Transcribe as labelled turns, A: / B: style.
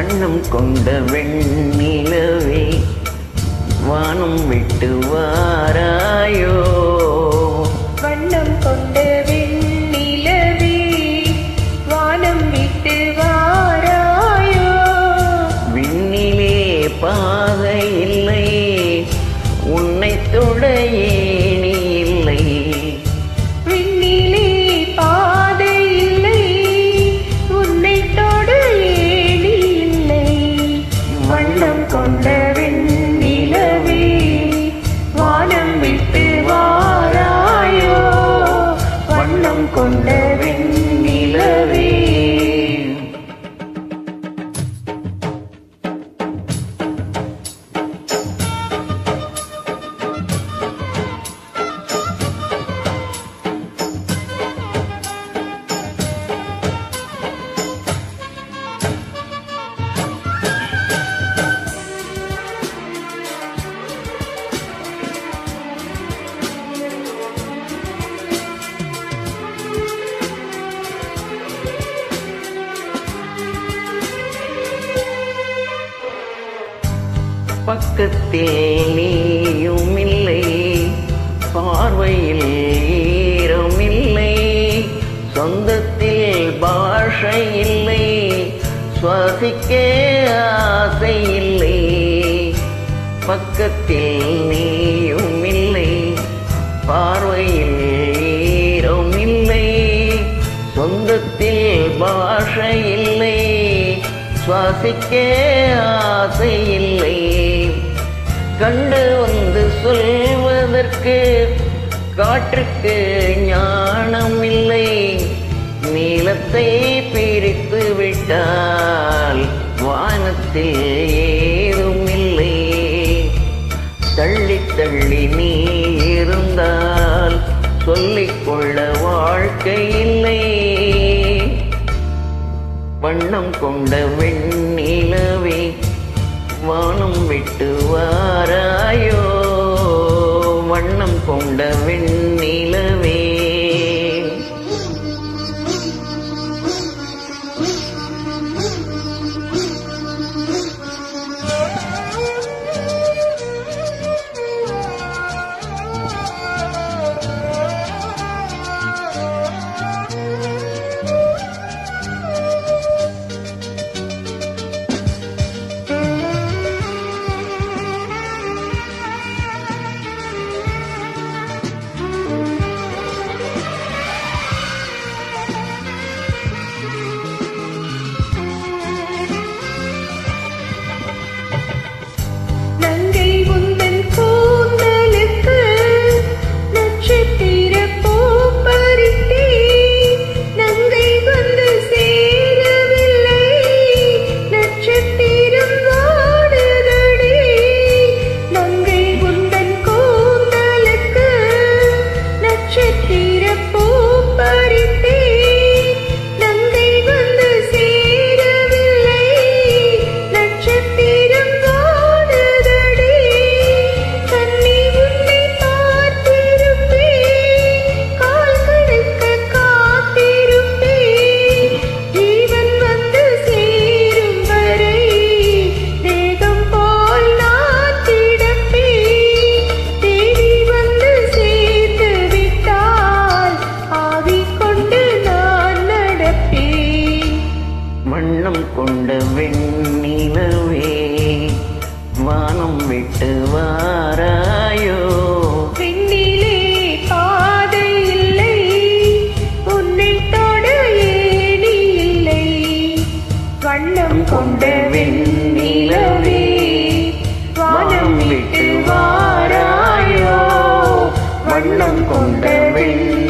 A: வண்ணம் கொண்ட வெண்ணிலவே வானம் விட்டு வாராயோ
B: வண்ணம் கொண்ட வெண்ணிலவே வானம் விட்டு வாராயோ
A: விண்ணிலே பாதை இல்லை உன்னை தொட ஏணி இல்லை
B: விண்ணிலே பாதை இல்லை உன்னை தொட ஏணி இல்லை வண்ணம் கொண்ட வெண்ணிலவே வானம் விட்டு வாராயோ வண்ணம் கொண்ட வெண்ணிலவே
A: பக்கத்தில் நீயும் இல்லை பார்வையில் ஈரமில்லை சொந்தத்தில் பாஷை இல்லை சுவாசிக்க ஆசை இல்லை பக்கத்தில் நீயும் இல்லை பார்வையில் ஈரமில்லை சொந்தத்தில் பாஷை இல்லை சுவாசிக்க ஆசை இல்லை கண்டு வந்து சொல்வதற்கு காற்றுக்கு ஞானம் இல்லை நீளத்தை பிரித்து விட்டால் வானத்தில் ஏதும் இல்லை தள்ளி தள்ளி நீ இருந்தால் சொல்லிக்கொள்ள வாழ்க்கை இல்லை வண்ணம் கொண்ட வெண்ணிலவே வானம் விட்டு வாராயோ வண்ணம் கொண்ட வெண்ணிலவே
B: நங்கை உந்தன் கூந்தலுக்கு நட்சத்திர பூ பறித்தேன். நங்கை வந்து சேரவில்லை நட்சத்திரம் வாடுதடி. நங்கை உந்தன் கூந்தலுக்கு நட்சத்திர பூ பறித்தேன். நங்கை வந்து சேரவில்லை நட்சத்திரம் வாடுதடி. கண்ணி உன்னை பார்த்திருப்பேன் கால் கடுக்க காத்திருப்பேன் ஜீவன் வந்து சேரும் வரை தேகம் போல் நான் கிடப்பேன் தேவி வந்து சேர்த்து விட்டால் ஆவி கொண்டு நான் நடப்பேன்
A: வண்ணம் கொண்ட வெண்ணிலவே வானம் விட்டு வாராயோ
B: விண்ணிலே பாதை இல்லை உன்னை தொட ஏணி இல்லை வண்ணம் கொண்ட வெண்ணிலவே வானம் விட்டு வாராயோ வண்ணம் கொண்ட வெண்ணிலவே